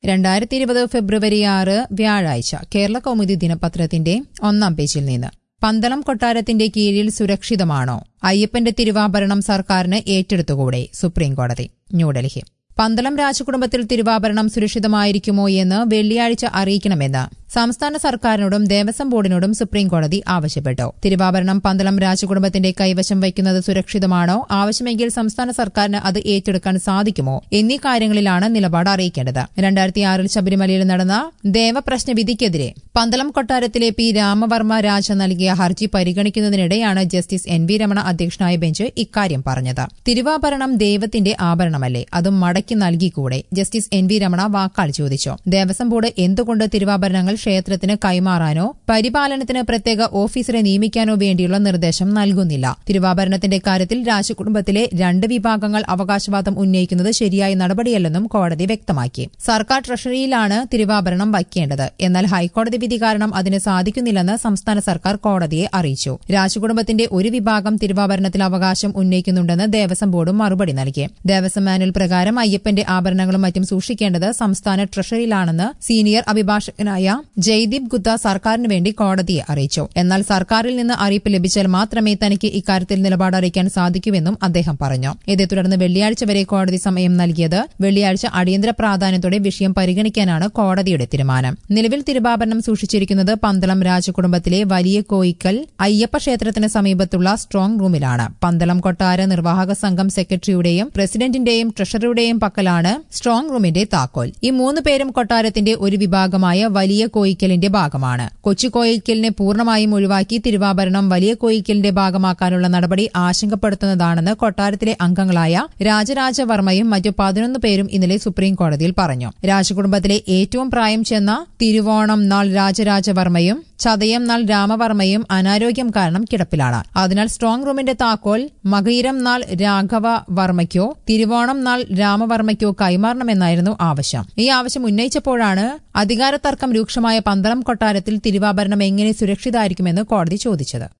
രണ്ടായിരത്തി ഇരുപത് ഫെബ്രുവരി ആറ് വ്യാഴാഴ്ച കേരള കൗമുദി ദിനപത്രത്തിന്റെ ഒന്നാം പേജിൽ നിന്ന് പന്തളം കൊട്ടാരത്തിന്റെ കീഴിൽ സുരക്ഷിതമാണോ അയ്യപ്പന്റെ തിരുവാഭരണം സർക്കാരിന് ഏറ്റെടുത്തുകൂടെ സുപ്രീംകോടതി ന്യൂഡൽഹി പന്തളം രാജകുടുംബത്തിൽ തിരുവാഭരണം സുരക്ഷിതമായിരിക്കുമോ എന്ന് വെള്ളിയാഴ്ച അറിയിക്കണമെന്ന് സംസ്ഥാന സർക്കാരിനോടും ദേവസ്വം ബോർഡിനോടും സുപ്രീംകോടതി ആവശ്യപ്പെട്ടു തിരുവാഭരണം പന്തളം രാജകുടുംബത്തിന്റെ കൈവശം വയ്ക്കുന്നത് സുരക്ഷിതമാണോ ആവശ്യമെങ്കിൽ സംസ്ഥാന സർക്കാരിന് അത് ഏറ്റെടുക്കാൻ സാധിക്കുമോ എന്നീ കാര്യങ്ങളിലാണ് നിലപാട് അറിയിക്കേണ്ടത് രണ്ടായിരത്തിയാറിൽ ശബരിമലയിൽ നടന്ന ദേവപ്രശ്ന വിധിക്കെതിരെ പന്തളം കൊട്ടാരത്തിലെ പി രാമവർമ്മ രാജ നൽകിയ ഹർജി പരിഗണിക്കുന്നതിനിടെയാണ് ജസ്റ്റിസ് എൻ വി രമണ അധ്യക്ഷനായ ബെഞ്ച് ഇക്കാര്യം പറഞ്ഞത് തിരുവാഭരണം ദൈവത്തിന്റെ ആഭരണമല്ലേ അതും മടക്കി നൽകിക്കൂടെ ജസ്റ്റിസ് എൻ വി രമണ വാക്കാൽ ചോദിച്ചു ദേവസ്വം ബോർഡ് എന്തുകൊണ്ട് തിരുവാഭരണങ്ങൾ ക്ഷേത്രത്തിന് കൈമാറാനോ പരിപാലനത്തിന് പ്രത്യേക ഓഫീസറെ നിയമിക്കാനോ വേണ്ടിയുള്ള നിർദ്ദേശം നൽകുന്നില്ല തിരുവാഭരണത്തിന്റെ കാര്യത്തിൽ രാജകുടുംബത്തിലെ രണ്ട് വിഭാഗങ്ങൾ അവകാശവാദം ഉന്നയിക്കുന്നത് ശരിയായ നടപടിയല്ലെന്നും കോടതി വ്യക്തമാക്കി സർക്കാർ ട്രഷറിയിലാണ് തിരുവാഭരണം വയ്ക്കേണ്ടത് എന്നാൽ ഹൈക്കോടതി വിധി കാരണം അതിന് സാധിക്കുന്നില്ലെന്ന് സംസ്ഥാന സർക്കാർ കോടതിയെ അറിയിച്ചു രാജകുടുംബത്തിന്റെ ഒരു വിഭാഗം തിരുവാഭരണത്തിൽ അവകാശം ഉന്നയിക്കുന്നുണ്ടെന്ന് ദേവസ്വം ബോർഡും മറുപടി നൽകി ദേവസ്വം മാനുവൽ പ്രകാരം അയ്യപ്പന്റെ ആഭരണങ്ങളും മറ്റും സൂക്ഷിക്കേണ്ടത് സംസ്ഥാന ട്രഷറിയിലാണെന്ന് സീനിയർ അഭിഭാഷകനായ ജയ്ദീപ് ഗുത്ത സർക്കാരിന് വേണ്ടി കോടതിയെ അറിയിച്ചു എന്നാൽ സർക്കാരിൽ നിന്ന് അറിയിപ്പ് ലഭിച്ചാൽ മാത്രമേ തനിക്ക് ഇക്കാര്യത്തിൽ നിലപാട് അറിയിക്കാൻ സാധിക്കൂവെന്നും അദ്ദേഹം പറഞ്ഞു ഇതേ തുടർന്ന് വെള്ളിയാഴ്ച വരെ കോടതി സമയം നൽകിയത് വെള്ളിയാഴ്ച അടിയന്തര പ്രാധാന്യത്തോടെ വിഷയം പരിഗണിക്കാനാണ് കോടതിയുടെ തീരുമാനം നിലവിൽ തിരുവാഭരണം സൂക്ഷിച്ചിരിക്കുന്നത് പന്തളം രാജകുടുംബത്തിലെ വലിയ കോയിക്കൽ അയ്യപ്പ ക്ഷേത്രത്തിന് സമീപത്തുള്ള സ്ട്രോങ് റൂമിലാണ് പന്തളം കൊട്ടാര നിർവാഹക സംഘം സെക്രട്ടറിയുടെയും പ്രസിഡന്റിന്റെയും ട്രഷറിയുടെയും പക്കലാണ് സ്ട്രോങ് റൂമിന്റെ താക്കോൽ ഈ മൂന്ന് പേരും കൊട്ടാരത്തിന്റെ ഒരു വിഭാഗമായ വലിയ കോയിക്കലിന്റെ ഭാഗമാണ് കൊച്ചു കോയിക്കലിനെ പൂർണ്ണമായും ഒഴിവാക്കി തിരുവാഭരണം വലിയ കോയിക്കലിന്റെ ഭാഗമാക്കാനുള്ള നടപടി ആശങ്കപ്പെടുത്തുന്നതാണെന്ന് കൊട്ടാരത്തിലെ അംഗങ്ങളായ രാജരാജവർമ്മയും മറ്റു പതിനൊന്ന് പേരും ഇന്നലെ സുപ്രീം കോടതിയിൽ പറഞ്ഞു രാജകുടുംബത്തിലെ ഏറ്റവും പ്രായം ചെന്ന തിരുവോണം നാൾ രാജരാജവർമ്മയും ചതയം നാൾ രാമവർമ്മയും അനാരോഗ്യം കാരണം കിടപ്പിലാണ് അതിനാൽ സ്ട്രോങ് റൂമിന്റെ താക്കോൽ മകയിരം നാൾ രാഘവ വർമ്മയ്ക്കോ തിരുവോണം നാൾ രാമവർമ്മയ്ക്കോ കൈമാറണമെന്നായിരുന്നു ആവശ്യം ഈ ആവശ്യം ഉന്നയിച്ചപ്പോഴാണ് അധികാര തർക്കം രൂക്ഷമായ പന്തളം കൊട്ടാരത്തിൽ തിരുവാഭരണം എങ്ങനെ സുരക്ഷിതായിരിക്കുമെന്ന് കോടതി ചോദിച്ചത്